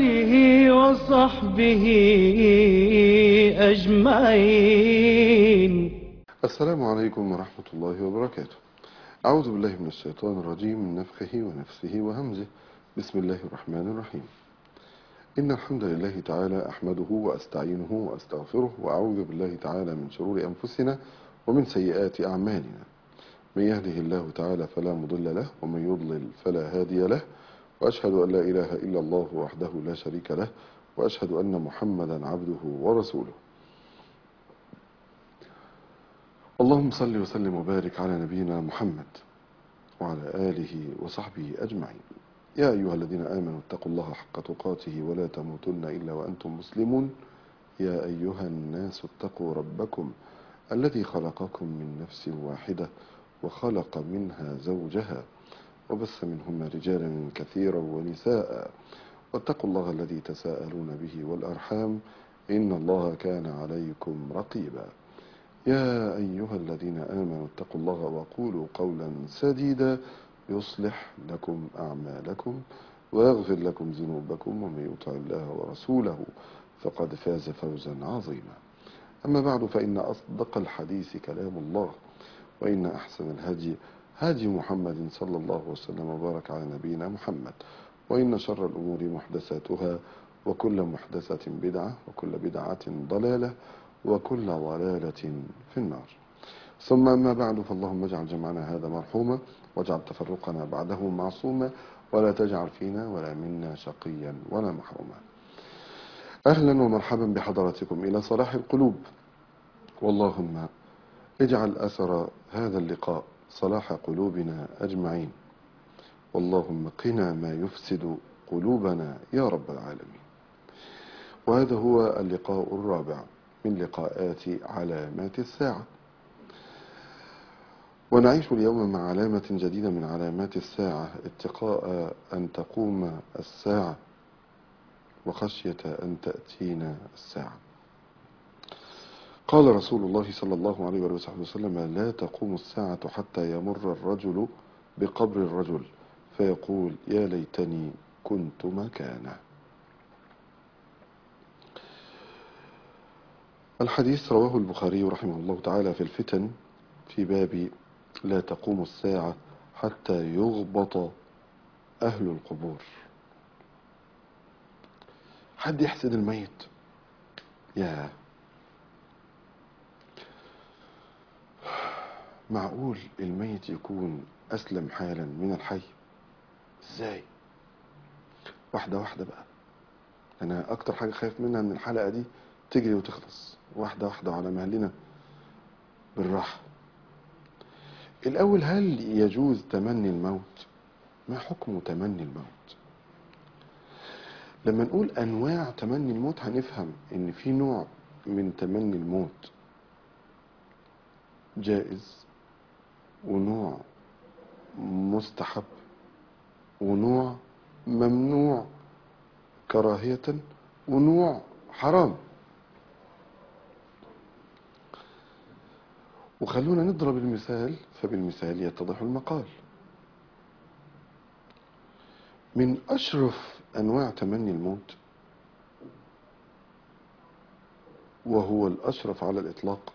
آله وصحبه أجمعين السلام عليكم ورحمة الله وبركاته أعوذ بالله من الشيطان الرجيم من نفخه ونفسه وهمزه بسم الله الرحمن الرحيم إن الحمد لله تعالى أحمده وأستعينه وأستغفره وأعوذ بالله تعالى من شرور أنفسنا ومن سيئات أعمالنا من يهده الله تعالى فلا مضل له ومن يضلل فلا هادي له وأشهد أن لا إله إلا الله وحده لا شريك له وأشهد أن محمدا عبده ورسوله اللهم صل وسلم وبارك على نبينا محمد وعلى آله وصحبه أجمعين يا أيها الذين آمنوا اتقوا الله حق تقاته ولا تموتن إلا وأنتم مسلمون يا أيها الناس اتقوا ربكم الذي خلقكم من نفس واحدة وخلق منها زوجها وبث منهما رجالا كثيرا ونساء واتقوا الله الذي تساءلون به والأرحام إن الله كان عليكم رقيبا يا أيها الذين آمنوا اتقوا الله وقولوا قولا سديدا يصلح لكم أعمالكم ويغفر لكم ذنوبكم ومن يطع الله ورسوله فقد فاز فوزا عظيما أما بعد فإن أصدق الحديث كلام الله وإن أحسن الهدي هدي محمد صلى الله وسلم وبارك على نبينا محمد وإن شر الأمور محدثاتها وكل محدثة بدعة وكل بدعة ضلالة وكل ضلالة في النار ثم أما بعد فاللهم اجعل جمعنا هذا مرحوما واجعل تفرقنا بعده معصوما ولا تجعل فينا ولا منا شقيا ولا محروما أهلا ومرحبا بحضراتكم إلى صلاح القلوب واللهم اجعل أثر هذا اللقاء صلاح قلوبنا أجمعين واللهم قنا ما يفسد قلوبنا يا رب العالمين وهذا هو اللقاء الرابع من لقاءات علامات الساعة ونعيش اليوم مع علامة جديدة من علامات الساعة اتقاء أن تقوم الساعة وخشية أن تأتينا الساعة قال رسول الله صلى الله عليه وآله وسلم لا تقوم الساعة حتى يمر الرجل بقبر الرجل فيقول يا ليتني كنت مكانه الحديث رواه البخاري رحمه الله تعالى في الفتن في باب لا تقوم الساعة حتى يغبط أهل القبور حد يحسد الميت يا معقول الميت يكون أسلم حالا من الحي ازاي واحدة واحدة بقى أنا أكتر حاجة خايف منها إن الحلقة دي تجري وتخلص واحدة واحدة على مهلنا بالراحة الأول هل يجوز تمني الموت ما حكم تمني الموت لما نقول أنواع تمني الموت هنفهم إن في نوع من تمني الموت جائز ونوع مستحب ونوع ممنوع كراهية ونوع حرام وخلونا نضرب المثال فبالمثال يتضح المقال من أشرف أنواع تمني الموت وهو الأشرف على الإطلاق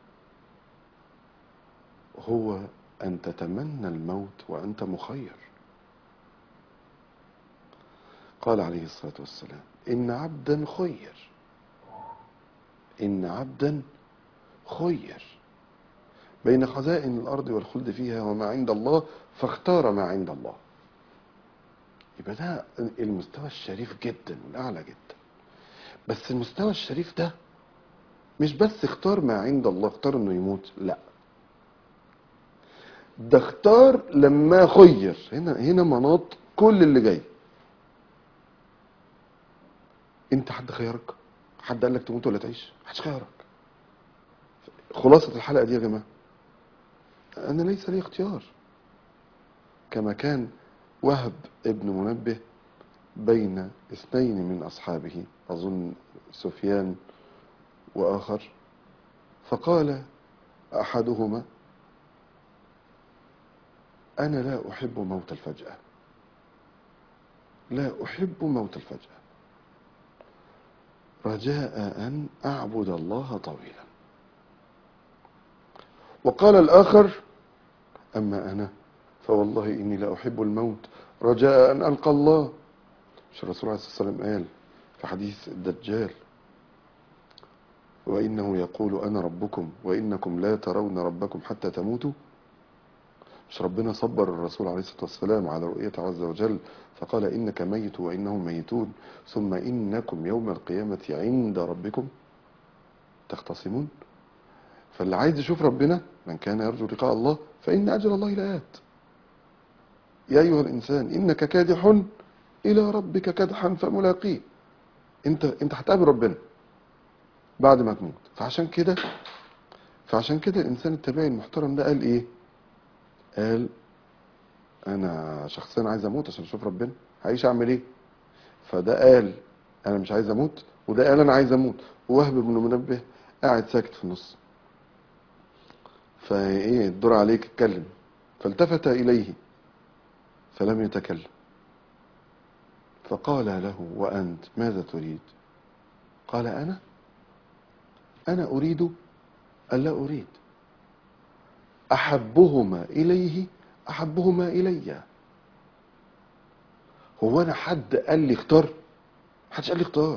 هو أن تتمنى الموت وأنت مخير قال عليه الصلاة والسلام إن عبدا خير إن عبدا خير بين خزائن الأرض والخلد فيها وما عند الله فاختار ما عند الله يبقى ده المستوى الشريف جدا والأعلى جدا بس المستوى الشريف ده مش بس اختار ما عند الله اختار انه يموت لا ده اختار لما خير هنا هنا مناط كل اللي جاي انت حد خيرك حد قال لك تموت ولا تعيش محدش خيرك خلاصة الحلقة دي يا جماعة أنا ليس لي اختيار كما كان وهب ابن منبه بين اثنين من أصحابه أظن سفيان وآخر فقال أحدهما أنا لا أحب موت الفجأة لا أحب موت الفجأة رجاء أن أعبد الله طويلا وقال الآخر أما أنا فوالله إني لا أحب الموت رجاء أن ألقى الله مش الرسول عليه الصلاة والسلام قال في حديث الدجال وإنه يقول أنا ربكم وإنكم لا ترون ربكم حتى تموتوا مش ربنا صبر الرسول عليه الصلاة والسلام على رؤيته عز وجل فقال إنك ميت وإنهم ميتون ثم إنكم يوم القيامة عند ربكم تختصمون فاللي عايز يشوف ربنا من كان يرجو لقاء الله فإن أجل الله لآت يا أيها الإنسان إنك كادح إلى ربك كدحا فملاقيه أنت أنت هتقابل ربنا بعد ما تموت فعشان كده فعشان كده الإنسان التابعي المحترم ده قال إيه؟ قال أنا شخصيا عايز أموت عشان أشوف ربنا هعيش أعمل إيه؟ فده قال أنا مش عايز أموت وده قال أنا عايز أموت ووهب بن منبه قاعد ساكت في النص فايه الدور عليك اتكلم فالتفت اليه فلم يتكلم فقال له وانت ماذا تريد قال انا انا اريد الا اريد احبهما اليه احبهما الي هو انا حد قال لي اختار محدش قال لي اختار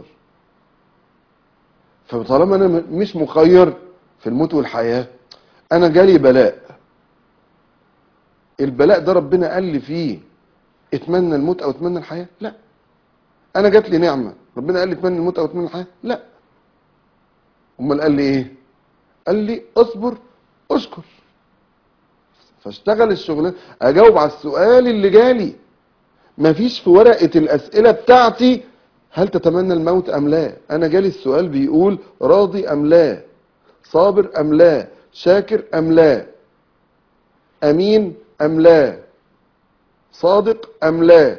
فطالما انا م- مش مخير في الموت والحياه انا جالي بلاء البلاء ده ربنا قال لي فيه اتمنى الموت او اتمنى الحياه لا انا جات لي نعمه ربنا قال لي اتمنى الموت او اتمنى الحياه لا امال قال لي ايه قال لي اصبر اشكر فاشتغل الشغلانه اجاوب على السؤال اللي جالي مفيش في ورقه الاسئله بتاعتي هل تتمنى الموت ام لا انا جالي السؤال بيقول راضي ام لا صابر ام لا شاكر ام لا امين ام لا صادق ام لا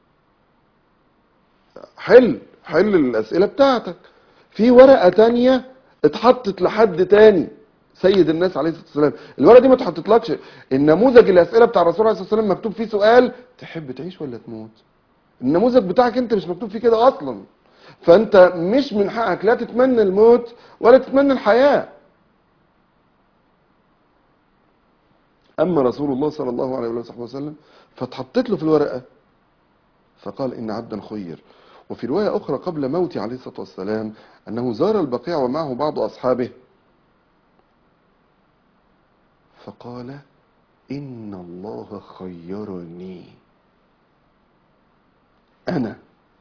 حل حل الاسئله بتاعتك في ورقه تانية اتحطت لحد تاني سيد الناس عليه الصلاه والسلام الورقه دي ما اتحطتلكش النموذج الاسئله بتاع الرسول عليه الصلاه والسلام مكتوب فيه سؤال تحب تعيش ولا تموت النموذج بتاعك انت مش مكتوب فيه كده اصلا فانت مش من حقك لا تتمنى الموت ولا تتمنى الحياه اما رسول الله صلى الله عليه وصحبه وسلم فاتحطت له في الورقه فقال ان عبدا خير وفي روايه اخرى قبل موته عليه الصلاه والسلام انه زار البقيع ومعه بعض اصحابه فقال ان الله خيرني انا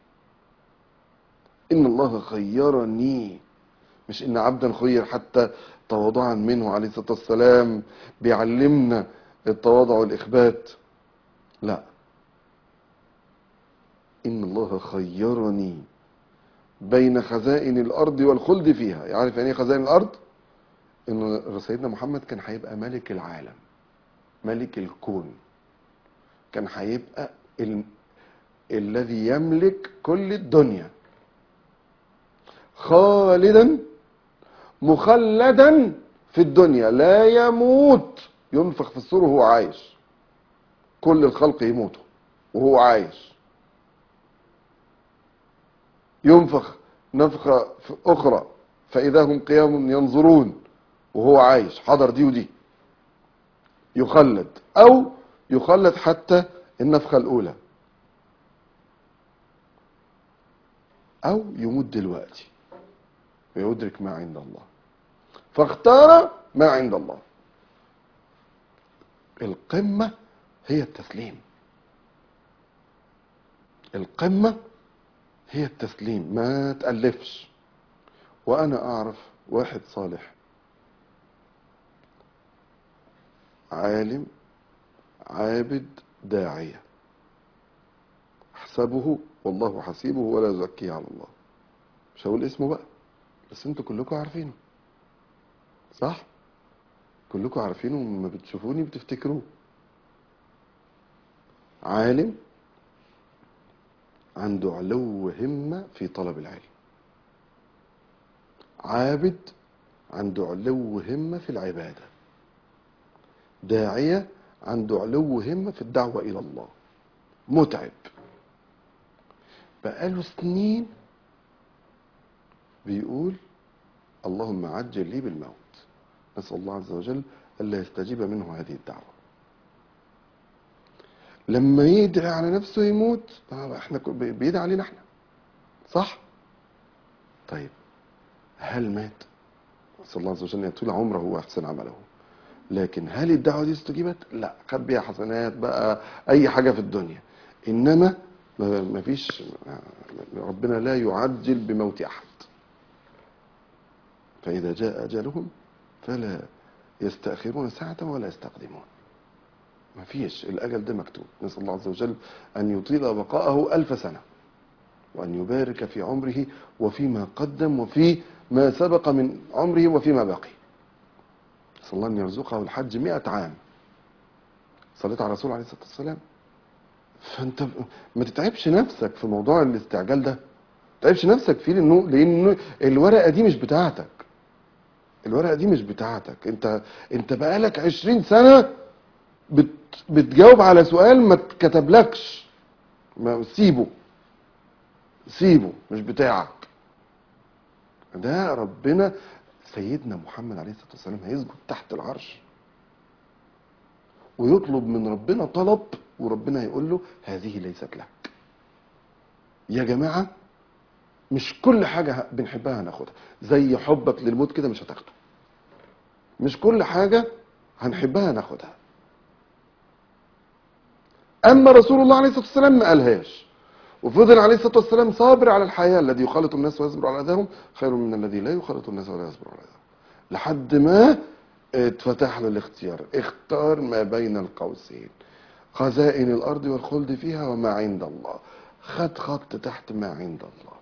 ان الله خيرني مش ان عبدا خير حتى تواضعا منه عليه الصلاه والسلام بيعلمنا التواضع والاخبات لا ان الله خيرني بين خزائن الارض والخلد فيها يعرف يعني ايه خزائن الارض ان سيدنا محمد كان هيبقى ملك العالم ملك الكون كان هيبقى ال... الذي يملك كل الدنيا خالدا مخلدا في الدنيا لا يموت ينفخ في الصور وهو عايش كل الخلق يموتوا وهو عايش ينفخ نفخة أخرى فإذا هم قيام ينظرون وهو عايش حضر دي ودي يخلد أو يخلد حتى النفخة الأولى أو يموت دلوقتي ويدرك ما عند الله فاختار ما عند الله القمة هي التسليم القمة هي التسليم ما تألفش وأنا أعرف واحد صالح عالم عابد داعية احسبه والله حسيبه ولا يزكيه على الله مش هقول اسمه بقى بس انتوا كلكم عارفينه صح كلكم عارفينه لما بتشوفوني بتفتكروه عالم عنده علو همة في طلب العلم عابد عنده علو همة في العبادة داعية عنده علو همة في الدعوة إلى الله متعب بقاله سنين بيقول اللهم عجل لي بالموت نسأل الله عز وجل ألا يستجيب منه هذه الدعوة لما يدعي على نفسه يموت آه، احنا ك- بي- بيدعي علينا احنا صح طيب هل مات نسأل الله عز وجل أن يطول عمره ويحسن عمله لكن هل الدعوة دي استجيبت لا خد بيها حسنات بقى أي حاجة في الدنيا إنما ما ما فيش ربنا لا يعجل بموت أحد فإذا جاء أجلهم فلا يستأخرون ساعة ولا يستقدمون ما فيش الأجل ده مكتوب نسأل الله عز وجل أن يطيل بقاءه ألف سنة وأن يبارك في عمره وفيما قدم وفي ما سبق من عمره وفيما بقي نسأل الله أن يرزقه الحج مئة عام صليت على الرسول عليه الصلاة والسلام فأنت ما تتعبش نفسك في موضوع الاستعجال ده ما تتعبش نفسك فيه لأنه لأنه الورقة دي مش بتاعتك الورقة دي مش بتاعتك انت انت بقالك عشرين سنة بت بتجاوب على سؤال ما اتكتبلكش ما سيبه سيبه مش بتاعك ده ربنا سيدنا محمد عليه الصلاة والسلام هيسجد تحت العرش ويطلب من ربنا طلب وربنا يقول له هذه ليست لك يا جماعة مش كل حاجة بنحبها هناخدها زي حبك للموت كده مش هتاخده مش كل حاجة هنحبها هناخدها أما رسول الله عليه الصلاة والسلام ما قالهاش وفضل عليه الصلاة والسلام صابر على الحياة الذي يخالط الناس ويصبر على أذاهم خير من الذي لا يخالط الناس ولا يصبر على أذاهم لحد ما اتفتح له الاختيار اختار ما بين القوسين خزائن الأرض والخلد فيها وما عند الله خد خط تحت ما عند الله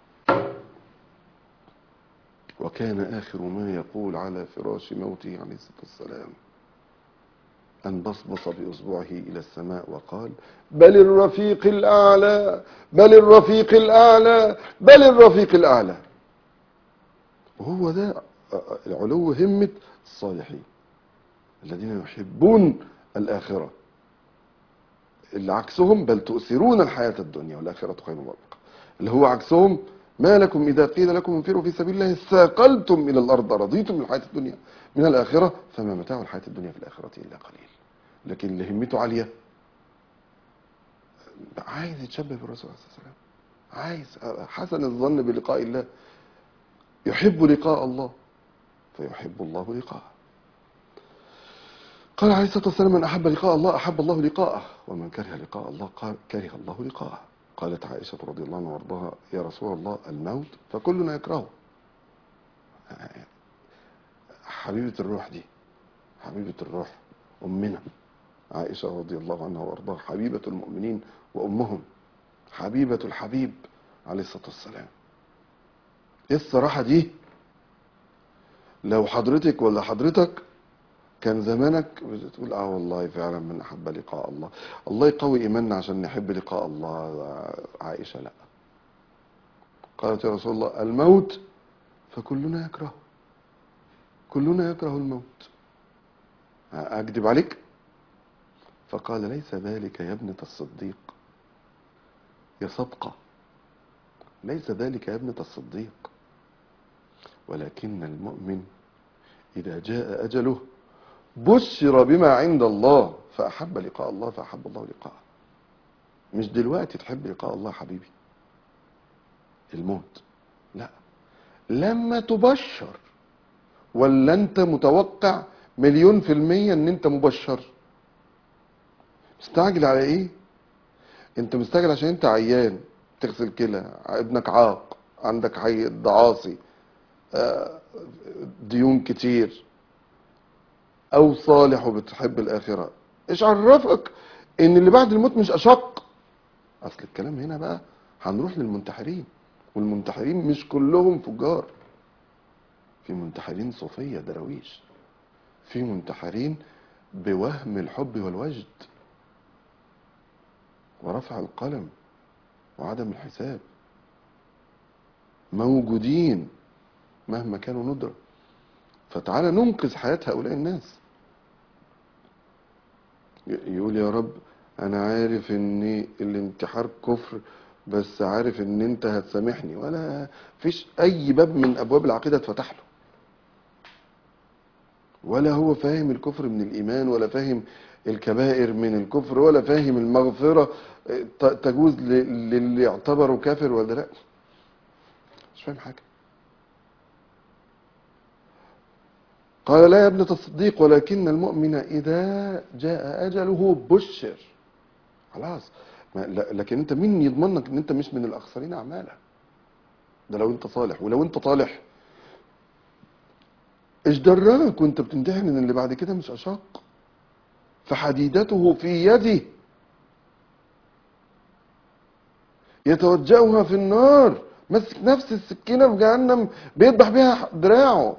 وكان آخر ما يقول على فراش موته عليه الصلاة والسلام أن بصبص بإصبعه إلى السماء وقال بل الرفيق الأعلى بل الرفيق الأعلى بل الرفيق الأعلى وهو ده العلو همة الصالحين الذين يحبون الآخرة اللي عكسهم بل تؤثرون الحياة الدنيا والآخرة خير وأبقى اللي هو عكسهم ما لكم إذا قيل لكم انفروا في سبيل الله استاقلتم إلى الأرض رضيتم من الحياة الدنيا من الآخرة فما متاع الحياة الدنيا في الآخرة إلا قليل لكن اللي همته عالية عايز يتشبه بالرسول صلى الله عليه وسلم عايز حسن الظن بلقاء الله يحب لقاء الله فيحب الله لقاءه قال عليه الصلاة والسلام من أحب لقاء الله أحب الله لقاءه ومن كره لقاء الله قال كره الله لقاءه قالت عائشة رضي الله عنها وارضاها يا رسول الله الموت فكلنا يكرهه حبيبة الروح دي حبيبة الروح أمنا عائشة رضي الله عنها وارضاها حبيبة المؤمنين وأمهم حبيبة الحبيب عليه الصلاة والسلام ايه الصراحة دي لو حضرتك ولا حضرتك كان زمانك بتقول اه والله فعلا من احب لقاء الله الله يقوي ايماننا عشان نحب لقاء الله عائشه لا قالت يا رسول الله الموت فكلنا يكره كلنا يكره الموت اكذب عليك فقال ليس ذلك يا ابنة الصديق يا صدقة ليس ذلك يا ابنة الصديق ولكن المؤمن إذا جاء أجله بشر بما عند الله فأحب لقاء الله فأحب الله لقاءه مش دلوقتي تحب لقاء الله حبيبي الموت لا لما تبشر ولا انت متوقع مليون في المية ان انت مبشر مستعجل على ايه انت مستعجل عشان انت عيان تغسل كلى ابنك عاق عندك حي ضعاصي آه، ديون كتير او صالح وبتحب الاخره ايش عرفك ان اللي بعد الموت مش اشق اصل الكلام هنا بقى هنروح للمنتحرين والمنتحرين مش كلهم فجار في منتحرين صوفيه دراويش في منتحرين بوهم الحب والوجد ورفع القلم وعدم الحساب موجودين مهما كانوا ندرة فتعالى ننقذ حياة هؤلاء الناس ي- يقول يا رب انا عارف ان الانتحار كفر بس عارف ان انت هتسامحني ولا فيش اي باب من ابواب العقيده اتفتح له ولا هو فاهم الكفر من الايمان ولا فاهم الكبائر من الكفر ولا فاهم المغفره ت- تجوز ل- للي يعتبره كافر ولا لا مش فاهم حاجه قال لا يا ابنة الصديق ولكن المؤمن إذا جاء أجله بشر خلاص ما لا- لكن انت مين يضمنك ان انت مش من الاخسرين اعمالا ده لو انت صالح ولو انت طالح ايش دراك وانت بتمتحن ان اللي بعد كده مش اشاق فحديدته في يده يتوجهها في النار مسك نفس السكينه في جهنم بيذبح بيها دراعه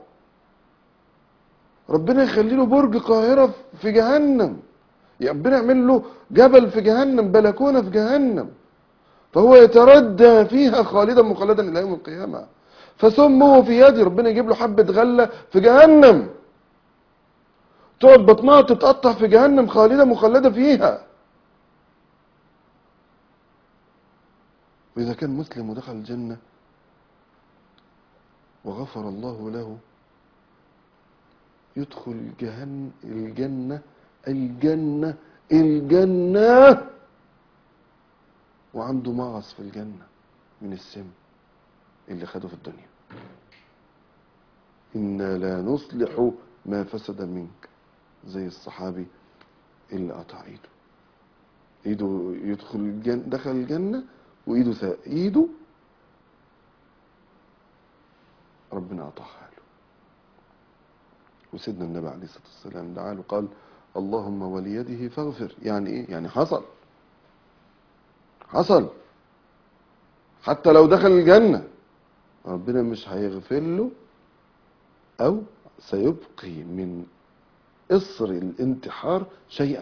ربنا يخلي له برج قاهره في جهنم يا ربنا يعمل له جبل في جهنم بلكونه في جهنم فهو يتردى فيها خالدا مخلدا الى يوم القيامه فسمه في يدي ربنا يجيب له حبه غله في جهنم تقعد بطنها تتقطع في جهنم خالده مخلده فيها واذا كان مسلم ودخل الجنه وغفر الله له يدخل جهن الجنه الجنه الجنه وعنده مغص في الجنه من السم اللي خده في الدنيا إنا لا نصلح ما فسد منك زي الصحابي اللي قطع ايده ايده يدخل الجنة دخل الجنة وايده سا ايده ربنا قطعها له وسيدنا النبي عليه الصلاة والسلام دعا له قال اللهم وليده فاغفر يعني ايه يعني حصل حصل حتى لو دخل الجنة ربنا مش هيغفر له او سيبقي من اصر الانتحار شيئا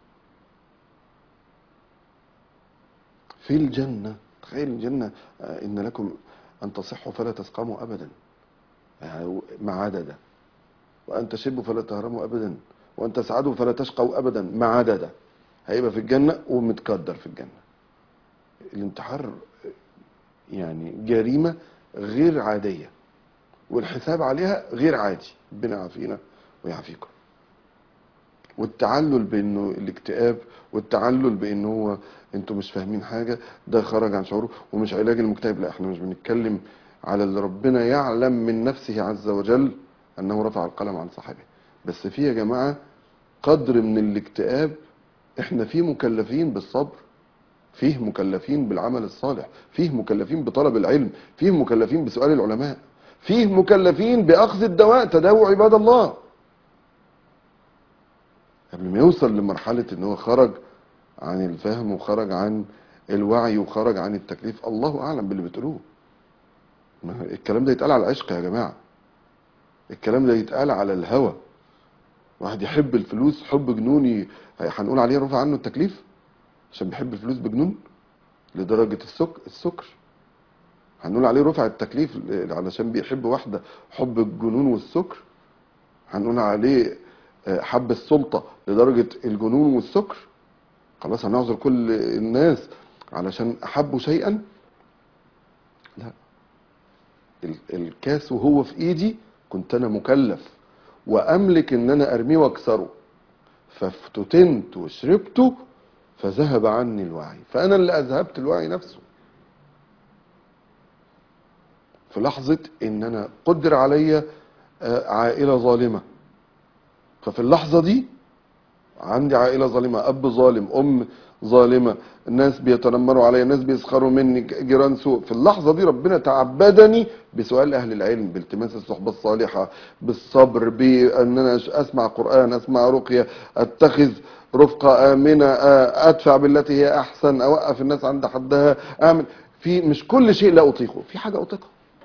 في الجنة تخيل الجنة آه، إن لكم أن تصحوا فلا تسقموا أبدا يعني ما عدا ده وأن تشبوا فلا تهرموا أبدا وأن تسعدوا فلا تشقوا أبدا ما عدا ده هيبقى في الجنة ومتقدر في الجنة الانتحار يعني جريمة غير عادية والحساب عليها غير عادي ربنا يعافينا ويعافيكم والتعلل بانه الاكتئاب والتعلل بانه هو انتوا مش فاهمين حاجه ده خرج عن شعوره ومش علاج المكتئب لا احنا مش بنتكلم على اللي ربنا يعلم من نفسه عز وجل انه رفع القلم عن صاحبه بس في يا جماعه قدر من الاكتئاب احنا فيه مكلفين بالصبر فيه مكلفين بالعمل الصالح فيه مكلفين بطلب العلم فيه مكلفين بسؤال العلماء فيه مكلفين باخذ الدواء تداووا عباد الله قبل ما يوصل لمرحلة ان هو خرج عن الفهم وخرج عن الوعي وخرج عن التكليف الله اعلم باللي بتقولوه ما الكلام ده يتقال على العشق يا جماعة الكلام ده يتقال على الهوى واحد يحب الفلوس حب جنوني هنقول عليه رفع عنه التكليف عشان بيحب الفلوس بجنون لدرجة السك... السكر هنقول عليه رفع التكليف علشان بيحب واحدة حب الجنون والسكر هنقول عليه آه، حب السلطة لدرجة الجنون والسكر خلاص هنعذر كل الناس علشان أحبوا شيئا لا ال- الكاس وهو في ايدي كنت انا مكلف واملك ان انا ارميه واكسره فافتتنت وشربته فذهب عني الوعي فانا اللي اذهبت الوعي نفسه في لحظة ان انا قدر عليا آه، عائلة ظالمة ففي اللحظة دي عندي عائلة ظالمة أب ظالم أم ظالمة الناس بيتنمروا عليا الناس بيسخروا مني جيران سوء في اللحظة دي ربنا تعبدني بسؤال أهل العلم بالتماس الصحبة الصالحة بالصبر بأن أنا أش- أسمع قرآن أسمع رقية أتخذ رفقة آمنة آه، أدفع بالتي هي أحسن أوقف الناس عند حدها أعمل في مش كل شيء لا أطيقه في حاجة أطيقها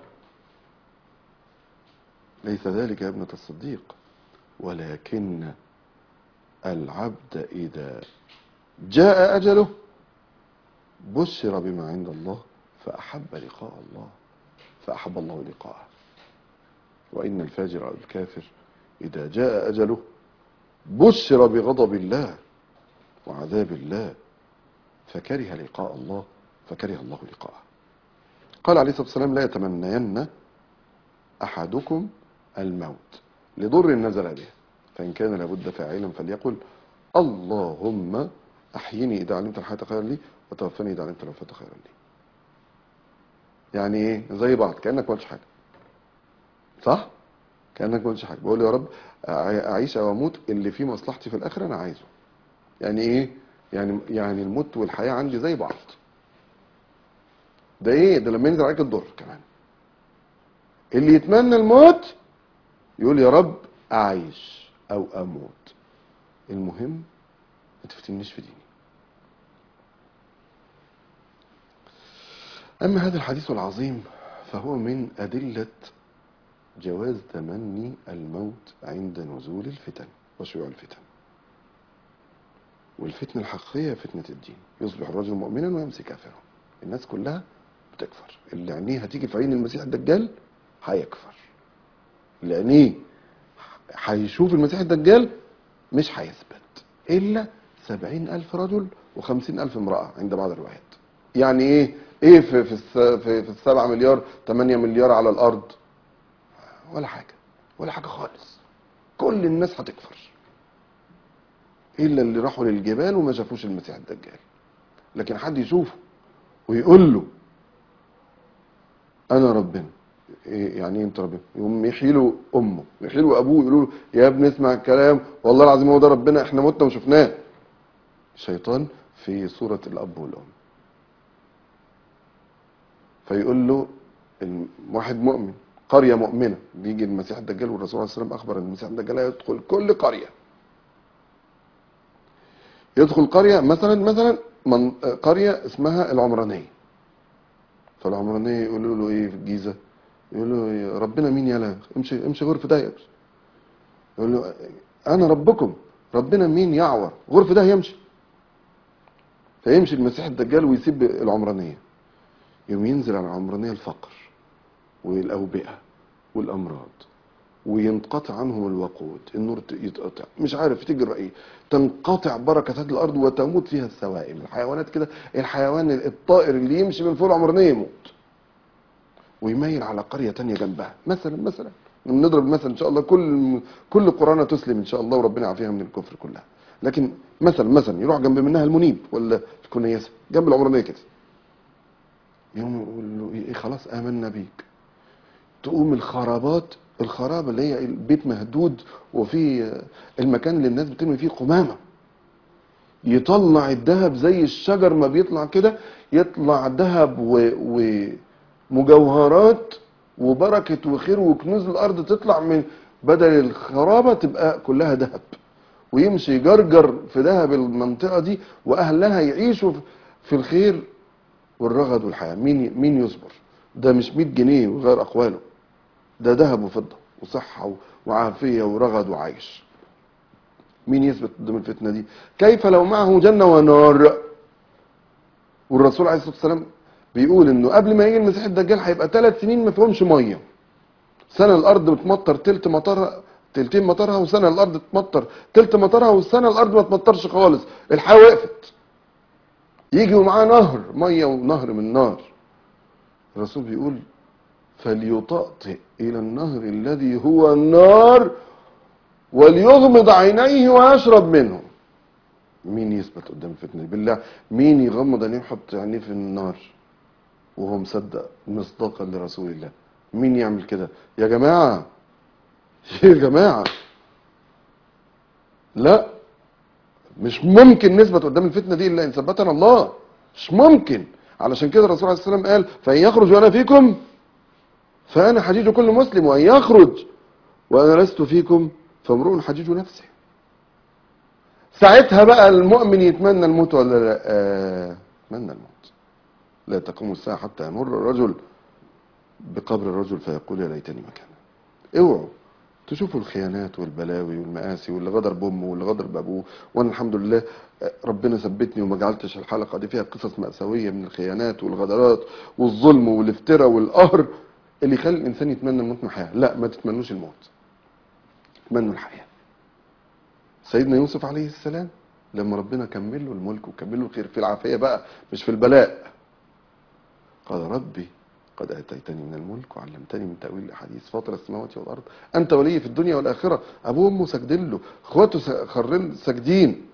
ليس ذلك يا ابنة الصديق ولكن العبد إذا جاء أجله بشر بما عند الله فأحب لقاء الله فأحب الله لقاءه وإن الفاجر أو الكافر إذا جاء أجله بشر بغضب الله وعذاب الله فكره لقاء الله فكره الله لقاءه قال عليه الصلاة والسلام لا يتمنين أحدكم الموت لضر نزل به فإن كان لابد فاعلا فليقل اللهم أحيني إذا علمت الحياة خيرا لي وتوفني إذا علمت الوفاة خيرا لي يعني إيه زي بعض كأنك ما قلتش حاجة صح كأنك ما قلتش حاجة بقول يا رب أع- أعيش أو أموت اللي فيه مصلحتي في الآخرة أنا عايزه يعني إيه يعني يعني الموت والحياة عندي زي بعض ده إيه ده لما ينزل عليك الضر كمان اللي يتمنى الموت يقول يا رب أعيش أو أموت المهم ما تفتنيش في ديني أما هذا الحديث العظيم فهو من أدلة جواز تمني الموت عند نزول الفتن وشيوع الفتن والفتنة الحقيقية فتنة الدين يصبح الرجل مؤمنا ويمسي كافرا الناس كلها بتكفر اللي عينيه هتيجي في عين المسيح الدجال هيكفر اللي عينيه هيشوف المسيح الدجال مش هيثبت إلا سبعين ألف رجل وخمسين ألف امرأة عند بعض الروايات يعني إيه إيه في, في, الس- في, في السبعة مليار تمانية مليار على الأرض ولا حاجة ولا حاجة خالص كل الناس هتكفر إلا اللي راحوا للجبال وما شافوش المسيح الدجال لكن حد يشوفه ويقول له أنا ربنا إيه يعني إيه أنت ربنا يقوم يحيي له أمه يحيي له أبوه يقولوا له يا ابني اسمع الكلام والله العظيم هو ده ربنا إحنا متنا وشفناه الشيطان في صورة الأب والأم فيقول له الم- واحد مؤمن قرية مؤمنة بيجي المسيح الدجال والرسول عليه الصلاة والسلام أخبر أن المسيح الدجال يدخل كل قرية يدخل قرية مثلا مثلا من قرية اسمها العمرانية فالعمرانية يقولوا له ايه في الجيزة يقول له يا ربنا مين يلا امشي امشي غرفة ده يمشي يقول له انا ربكم ربنا مين يعور غرفة ده يمشي فيمشي المسيح الدجال ويسيب العمرانية يوم ينزل على العمرانية الفقر والأوبئة والأمراض وينقطع عنهم الوقود النور ت- يتقطع مش عارف تجرى ايه تنقطع بركة هذه الأرض وتموت فيها السوائم الحيوانات كده الحيوان الطائر اللي يمشي من فوق العمرانية يموت ويميل على قرية تانية جنبها مثلا مثلا نضرب مثلا ان شاء الله كل كل قرانا تسلم ان شاء الله وربنا يعافيها من الكفر كلها لكن مثلا مثلا يروح جنب منها المنيب ولا الكنيسه جنب العمرانيه كده يوم يقول له ايه خلاص امنا بيك تقوم الخرابات الخراب اللي هي البيت مهدود وفي المكان اللي الناس بترمي فيه قمامه يطلع الذهب زي الشجر ما بيطلع كده يطلع ذهب و- ومجوهرات وبركة وخير وكنوز الأرض تطلع من بدل الخرابة تبقى كلها ذهب ويمشي يجرجر في ذهب المنطقة دي وأهلها يعيشوا في- في الخير والرغد والحياة مين مين يصبر ده مش 100 جنيه وغير أقواله ده ذهب وفضة وصحة وعافية ورغد وعيش مين يثبت قدام الفتنة دي كيف لو معه جنة ونار والرسول عليه الصلاة والسلام بيقول انه قبل ما يجي المسيح الدجال هيبقى ثلاث سنين ما فيهمش ميه سنه الارض بتمطر تلت مطرها تلتين مطرها وسنه الارض تمطر تلت مطرها والسنه الارض ما تمطرش خالص الحياه وقفت يجي ومعاه نهر ميه ونهر من نار الرسول بيقول فليطأطئ الى النهر الذي هو النار وليغمض عينيه ويشرب منه مين يثبت قدام الفتنه دي بالله مين يغمض عينيه ويحط عينيه في النار وهو مصدق مصداقا لرسول الله مين يعمل كده يا جماعه يا جماعه لا مش ممكن نثبت قدام الفتنه دي الا ان ثبتنا الله مش ممكن علشان كده الرسول عليه الصلاه والسلام قال فان يخرج وانا فيكم فانا حجيج كل مسلم وان يخرج وانا لست فيكم فامرؤ حجيج نفسه ساعتها بقى المؤمن يتمنى الموت ولا لا آه، يتمنى الموت لا تقوم الساعة حتى يمر الرجل بقبر الرجل فيقول يا ليتني مكانه اوعوا تشوفوا الخيانات والبلاوي والمآسي واللي غدر بأمه واللي غدر بأبوه وأنا الحمد لله آه، ربنا ثبتني وما جعلتش الحلقة دي فيها قصص مأساوية من الخيانات والغدرات والظلم والافتراء والقهر اللي يخلي الإنسان يتمنى الموت من الحياة لا ما تتمنوش الموت تتمنوا الحياة سيدنا يوسف عليه السلام لما ربنا كمل له الملك وكمل له الخير في العافية بقى مش في البلاء قال ربي قد آتيتني من الملك وعلمتني من تأويل الأحاديث فاطر السماوات والأرض أنت ولي في الدنيا والآخرة أبوه وأمه ساجدين له إخواته س- خرين ساجدين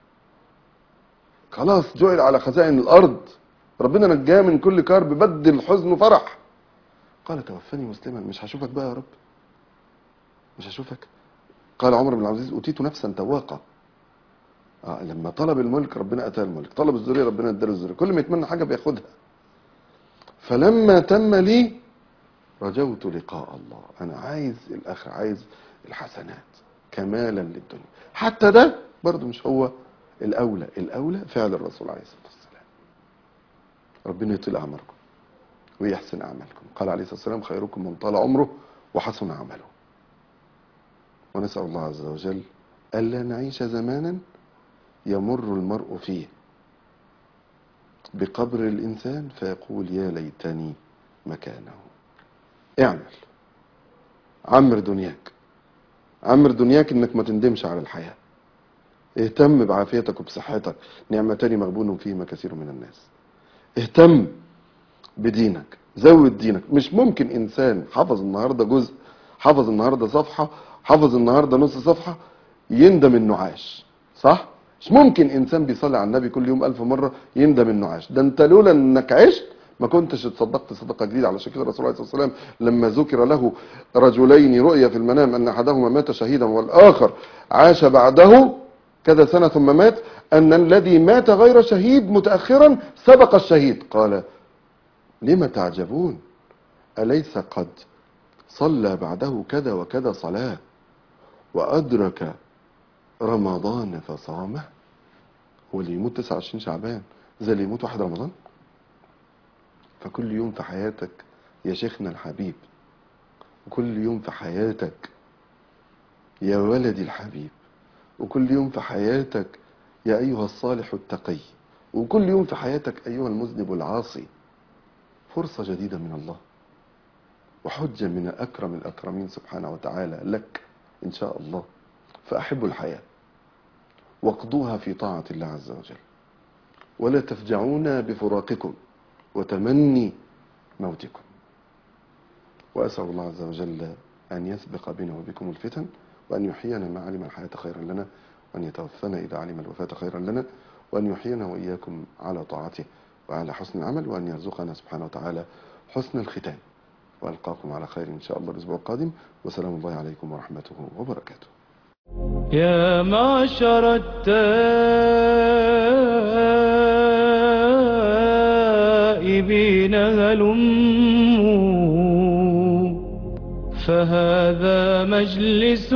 خلاص جعل على خزائن الأرض ربنا نجاه من كل كرب بدل حزن وفرح قال توفني مسلما مش هشوفك بقى يا رب مش هشوفك قال عمر بن عبد العزيز أوتيت نفسا تواقة آه لما طلب الملك ربنا أتاه الملك طلب الذرية ربنا اداله الذرية كل ما يتمنى حاجة بياخدها فلما تم لي رجوت لقاء الله أنا عايز الآخر عايز الحسنات كمالا للدنيا حتى ده برضو مش هو الأولى الأولى فعل الرسول عليه الصلاة والسلام ربنا يطيل أعماركم ويحسن أعمالكم قال عليه الصلاة والسلام خيركم من طال عمره وحسن عمله ونسأل الله عز وجل ألا نعيش زمانا يمر المرء فيه بقبر الإنسان فيقول يا ليتني مكانه اعمل عمر دنياك عمر دنياك انك ما تندمش على الحياة اهتم بعافيتك وبصحتك نعمتان مغبون فيهما كثير من الناس اهتم بدينك زود دينك مش ممكن انسان حفظ النهارده جزء حفظ النهارده صفحه حفظ النهارده نص صفحه يندم انه عاش صح مش ممكن انسان بيصلي على النبي كل يوم ألف مره يندم انه عاش ده انت لولا انك عشت ما كنتش اتصدقت صدقه جديده على شكل الرسول عليه الصلاه والسلام لما ذكر له رجلين رؤيا في المنام ان احدهما مات شهيدا والاخر عاش بعده كذا سنه ثم مات ان الذي مات غير شهيد متاخرا سبق الشهيد قال لم تعجبون أليس قد صلى بعده كذا وكذا صلاة وأدرك رمضان فصامه هو اللي يموت 29 شعبان زي اللي يموت واحد رمضان فكل يوم في حياتك يا شيخنا الحبيب وكل يوم في حياتك يا ولدي الحبيب وكل يوم في حياتك يا أيها الصالح التقي وكل يوم في حياتك أيها المذنب العاصي فرصة جديدة من الله وحجة من أكرم الأكرمين سبحانه وتعالى لك إن شاء الله فأحبوا الحياة واقضوها في طاعة الله عز وجل ولا تفجعونا بفراقكم وتمني موتكم وأسأل الله عز وجل أن يسبق بنا وبكم الفتن وأن يحيينا ما علم الحياة خيرا لنا وأن يتوفانا إذا علم الوفاة خيرا لنا وأن يحيينا وإياكم على طاعته وعلى حسن العمل وأن يرزقنا سبحانه وتعالى حسن الختام وألقاكم على خير إن شاء الله الأسبوع القادم وسلام الله عليكم ورحمته وبركاته يا معشر التائبين هلموا فهذا مجلس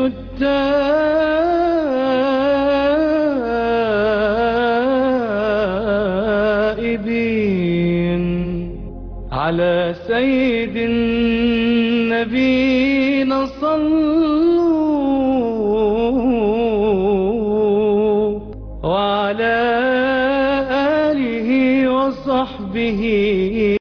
التائبين على سيد النبينا صلوا وعلى آله وصحبه